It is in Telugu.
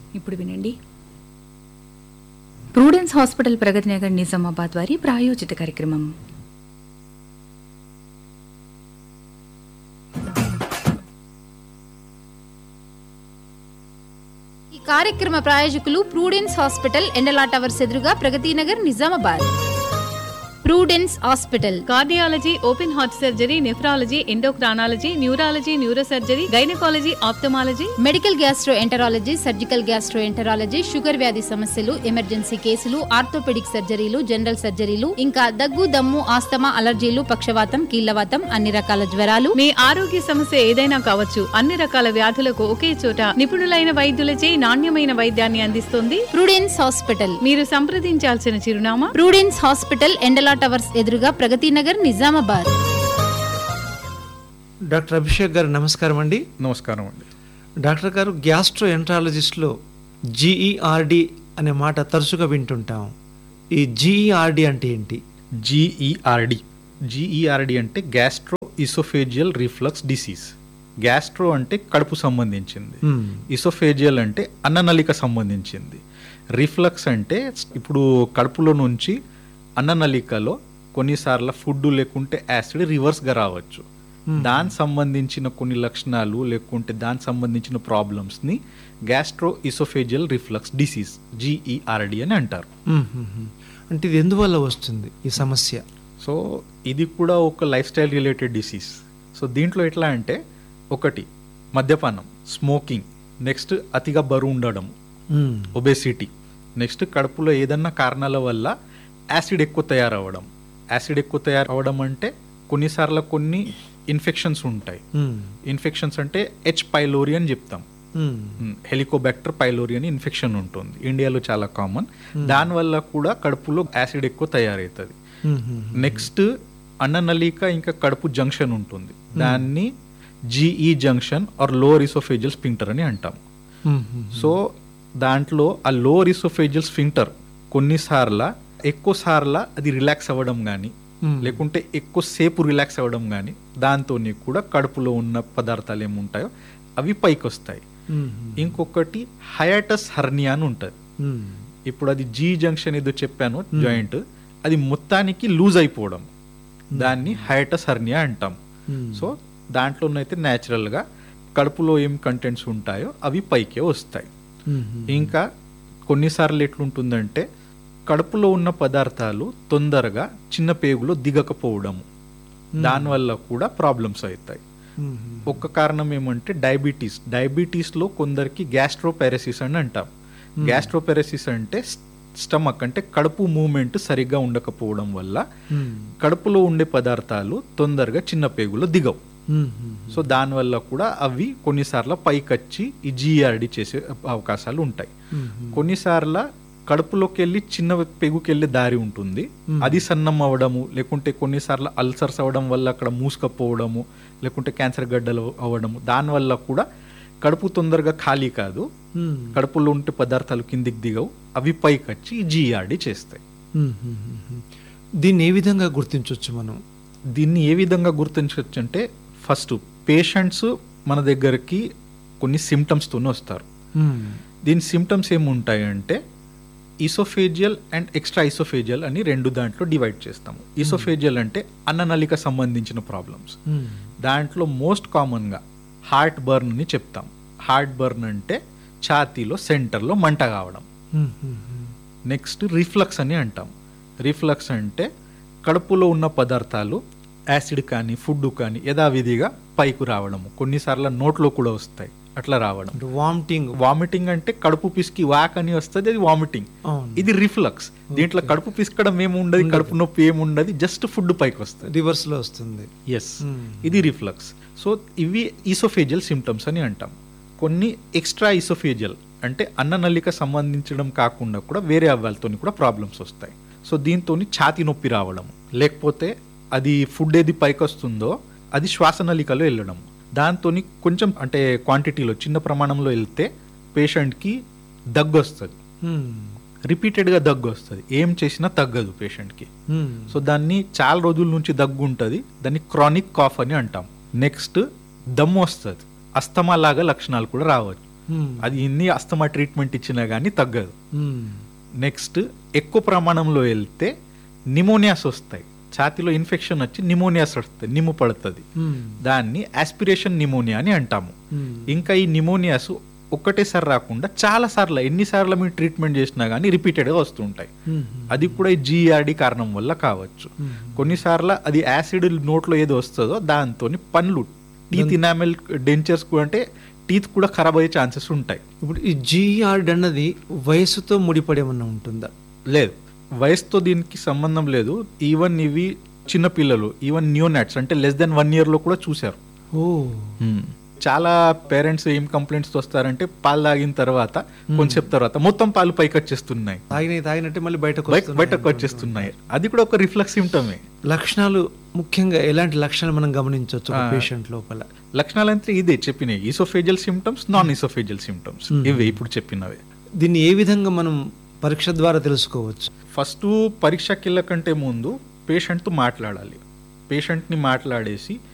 ఇప్పుడు వినండి ప్రూడెన్స్ హాస్పిటల్ ప్రగతి నగర్ నిజామాబాద్ వారి ప్రాయోజిత కార్యక్రమం ఈ కార్యక్రమ ప్రాయోజకులు ప్రూడెన్స్ హాస్పిటల్ ఎండలా టవర్స్ ఎదురుగా Pragathi Nagar Nizamabad Prudence hospital cardiology open heart surgery nephrology endocrinology neurology neurosurgery gynaecology ophthalmology medical gastroenterology surgical gastroenterology sugar వ్యాధి సమస్యలు ఎమర్జెన్సీ కేసులు ఆర్థోపెడిక్ సర్జరీలు జనరల్ సర్జరీలు ఇంకా దగ్గు దమ్ము ఆస్తమా అలర్జీలు పక్షవాతం కీళ్లవాతం అన్ని రకాల జ్వరాలు మీ ఆరోగ్య సమస్య ఏదైనా కావచ్చు అన్ని రకాల వ్యాధులకు ఒకే చోట నిపుణులైన వైద్యులచే నాణ్యమైన వైద్యాన్ని అందిస్తుంది ప్రూడెన్స్ హాస్పిటల్ మీరు సంప్రదించాల్సిన చిరునామా ప్రూడెన్స్ హాస్పిటల్ ఎండలా టవర్స్ ఎదురుగా ప్రగతి నగర్ నిజామాబాద్ డాక్టర్ అభిషేక్ గారు నమస్కారం అండి నమస్కారం అండి డాక్టర్ గారు గ్యాస్ట్రో ఎంట్రాలజిస్ట్లో జీఈఆర్డి అనే మాట తరచుగా వింటుంటాం ఈ జీఈఆర్డి అంటే ఏంటి జీఈఆర్డి జీఈఆర్డి అంటే gastro oesophageal reflux disease gastro అంటే కడుపు సంబంధించింది Hmm. ఇసోఫేజియల్ అంటే అన్ననళిక సంబంధించింది రిఫ్లక్స్ అంటే ఇప్పుడు కడుపులో నుంచి అన్ననళికలో కొన్నిసార్లు ఫుడ్ లేకుంటే యాసిడ్ రివర్స్గా రావచ్చు దానికి సంబంధించిన కొన్ని లక్షణాలు లేకుంటే దానికి సంబంధించిన ప్రాబ్లమ్స్ని gastro oesophageal reflux disease GERD అని అంటారు మ్మ్, మ్మ్, మ్మ్. అంటే ఇది ఎందువల్ల వస్తుంది ఈ సమస్య సో ఇది కూడా ఒక lifestyle related disease so దీంట్లో ఎట్లా అంటే ఒకటి మద్యపానం స్మోకింగ్ నెక్స్ట్ అతిగా బరువు ఉండడం మ్మ్. ఒబేసిటీ నెక్స్ట్ కడుపులో ఏదన్నా కారణాల వల్ల యాసిడ్ ఎక్కువ తయారవ్వడం యాసిడ్ ఎక్కువ తయారవ్వడం అంటే కొన్నిసార్లు కొన్ని ఇన్ఫెక్షన్స్ ఉంటాయి మ్మ్. ఇన్ఫెక్షన్స్ అంటే హెచ్ పైలోరి అని చెప్తాం మ్మ్. హెలికోబాక్టర్ పైలోరి అని ఇన్ఫెక్షన్ ఉంటుంది ఇండియాలో చాలా కామన్ దానివల్ల కూడా కడుపులో యాసిడ్ ఎక్కువ తయారవుతుంది మ్మ్, మ్మ్. నెక్స్ట్ అన్ననళిక ఇంకా కడుపు జంక్షన్ ఉంటుంది దాన్ని GE junction or lower oesophageal sphincter అని అంటాం మ్మ్, మ్మ్. సో దాంట్లో ఆ లోవర్ ఇసోఫేజియల్ స్పింక్టర్ కొన్నిసార్ల ఎక్కువ సార్ల అది రిలాక్స్ అవ్వడం కానీ Hmm. లేకుంటే ఎక్కువ సేపు రిలాక్స్ అవ్వడం కానీ దాంతో కూడా కడుపులో ఉన్న పదార్థాలు ఏముంటాయో అవి పైకి వస్తాయి మ్మ్, ఇంకొకటి హయాటస్ హర్నియా అని ఉంటుంది మ్మ్. ఇప్పుడు అది జీ జంక్షన్ ఏదో చెప్పాను జాయింట్ అది మొత్తానికి లూజ్ అయిపోవడం దాన్ని హైటస్ హర్నియా అంటాం Hmm. సో దాంట్లోనైతే న్యాచురల్గా కడుపులో ఏం కంటెంట్స్ ఉంటాయో అవి పైకే వస్తాయి మ్మ్, మ్మ్. ఇంకా కొన్నిసార్లు ఎట్లుంటుందంటే కడుపులో ఉన్న పదార్థాలు తొందరగా చిన్న పేగులో దిగకపోవడము దానివల్ల కూడా ప్రాబ్లమ్స్ అవుతాయి మ్మ్. ఒక కారణం ఏమంటే డయాబెటీస్ డయాబెటీస్లో కొందరికి గ్యాస్ట్రోపారసిస్ అని అంటాం గ్యాస్ట్రోపారసిస్ అంటే స్టమక్ అంటే కడుపు మూమెంట్ సరిగ్గా ఉండకపోవడం వల్ల మ్మ్. కడుపులో ఉండే పదార్థాలు తొందరగా చిన్న పేగులో దిగవు మ్మ్, మ్మ్. సో దానివల్ల కూడా అవి కొన్నిసార్లు పైకొచ్చి ఈ జీఆర్డి చేసే అవకాశాలు ఉంటాయి మ్మ్. కొన్నిసార్లు కడుపులోకి వెళ్ళి చిన్న పెగుకి వెళ్ళే దారి ఉంటుంది అది సన్నం అవ్వడము లేకుంటే కొన్నిసార్లు అల్సర్స్ అవ్వడం వల్ల అక్కడ మూసుకపోవడము లేకుంటే క్యాన్సర్ గడ్డలు అవ్వడము దానివల్ల కూడా కడుపు తొందరగా ఖాళీ కాదు మ్మ్. కడుపులో ఉంటే పదార్థాలు కిందికి దిగవు అవి పైకి వచ్చి జీఆర్డి చేస్తాయి మ్మ్, మ్మ్, మ్మ్. దీన్ని ఏ విధంగా గుర్తించవచ్చు మనం దీన్ని ఏ విధంగా గుర్తించవచ్చు అంటే ఫస్ట్ పేషెంట్స్ మన దగ్గరికి కొన్ని సిమ్టమ్స్తోనే వస్తారు మ్మ్. దీని సిమ్టమ్స్ ఏముంటాయంటే ఈసోఫేజియల్ అండ్ ఎక్స్ట్రా ఈసోఫేజియల్ అని రెండు దాంట్లో డివైడ్ చేస్తాము ఈసోఫేజియల్ అంటే అన్ననళిక సంబంధించిన ప్రాబ్లమ్స్ మ్మ్. దాంట్లో మోస్ట్ కామన్గా హార్ట్ బర్న్ అని చెప్తాం హార్ట్ బర్న్ అంటే ఛాతీలో సెంటర్లో మంట కావడం మ్మ్, మ్మ్, మ్మ్. నెక్స్ట్ రిఫ్లక్స్ అని అంటాం రిఫ్లక్స్ అంటే కడుపులో ఉన్న పదార్థాలు యాసిడ్ కానీ ఫుడ్ కానీ యథావిధిగా పైకి రావడము కొన్నిసార్లు నోట్లో కూడా వస్తాయి అట్లా రావడం అంటే వామిటింగ్ వామిటింగ్ అంటే కడుపు పిసికి వాక్ అని వస్తుంది అది వామిటింగ్ అవును. ఇది రిఫ్లక్స్ దీంట్లో కడుపు పిసకడం ఏముండదు కడుపు నొప్పి ఏముండదు జస్ట్ ఫుడ్ పైకి వస్తుంది రివర్స్ లో వస్తుంది ఎస్ Hmm. ఇది రిఫ్లక్స్ సో ఇవి ఈసోఫేజియల్ సిమ్టమ్స్ అని అంటాం కొన్ని ఎక్స్ట్రా ఈసోఫేజియల్ అంటే అన్ననళిక సంబంధించడం కాకుండా కూడా వేరే అవ్వాలతో కూడా ప్రాబ్లమ్స్ వస్తాయి సో దీంతో ఛాతి నొప్పి రావడం లేకపోతే అది ఫుడ్ ఏది పైకి వస్తుందో అది శ్వాసనళికలో వెళ్ళడం దాంతో కొంచెం అంటే క్వాంటిటీలో చిన్న ప్రమాణంలో వెళ్తే పేషెంట్కి దగ్గు వస్తుంది మ్మ్. రిపీటెడ్గా దగ్గు వస్తుంది ఏం చేసినా తగ్గదు పేషెంట్కి మ్మ్. సో దాన్ని చాలా రోజుల నుంచి దగ్గు ఉంటుంది దాన్ని క్రానిక్ కాఫ్ అని అంటాం నెక్స్ట్ దమ్ము వస్తుంది అస్తమా లాగా లక్షణాలు కూడా రావచ్చు Hmm. అది ఎన్ని అస్తమా ట్రీట్మెంట్ ఇచ్చినా కానీ తగ్గదు మ్మ్. నెక్స్ట్ ఎక్కువ ప్రమాణంలో వెళ్తే నిమోనియాస్ వస్తాయి ఛాతీలో ఇన్ఫెక్షన్ వచ్చి నిమోనియాస్ వస్తాయి నిమ్ము పడుతుంది మ్మ్. దాన్ని ఆస్పిరేషన్ నిమోనియా అని అంటాము మ్మ్. ఇంకా ఈ నిమోనియాస్ ఒక్కటేసారి రాకుండా చాలా సార్లు ఎన్నిసార్లు మీరు ట్రీట్మెంట్ చేసినా కానీ రిపీటెడ్గా వస్తుంటాయి మ్మ్. అది కూడా ఈ జీఆర్డి కారణం వల్ల కావచ్చు మ్మ్. కొన్నిసార్లు అది యాసిడ్ నోట్లో ఏదో వస్తుందో దాంతో పండ్లు టీత్ ఇనామెల్ డెంచర్స్ కూడా అంటే టీత్ కూడా ఖరాబ్ అయ్యే ఛాన్సెస్ ఉంటాయి ఇప్పుడు ఈ జీఆర్డ్ అన్నది వయసుతో ముడిపడి ఏమన్నా ఉంటుందా లేదు వయసుతో దీనికి సంబంధం లేదు ఈవెన్ ఇవి చిన్న పిల్లలు ఈవెన్ న్యూ నట్స్ అంటే లెస్ దెన్ వన్ ఇయర్ లో కూడా చూశారు ఓ చాలా పేరెంట్స్ ఏం కంప్లైంట్స్ వస్తారంటే పాలు తాగిన తర్వాత కొంచెం తర్వాత మొత్తం పాలు పైకి వచ్చేస్తున్నాయి తాగినవి తాగినట్టే మళ్ళీ బయటకు బయట- వస్తున్నాయి బయటకు వచ్చేస్తున్నాయి అది కూడా ఒక రిఫ్లెక్స్ సిమ్టమే లక్షణాలు ముఖ్యంగా ఎలాంటి లక్షణాలు మనం గమనించవచ్చు ఆ. పేషెంట్ లోపల లక్షణాలు అంటే ఇదే చెప్పినాయి oesophageal symptoms non oesophageal symptoms Hmm. ఇవే ఇప్పుడు చెప్పినవే దీన్ని ఏ విధంగా మనం పరీక్ష ద్వారా తెలుసుకోవచ్చు ఫస్ట్ పరీక్షకి వెళ్ళకంటే ముందు పేషెంట్తో మాట్లాడాలి పేషెంట్ని మాట్లాడేసి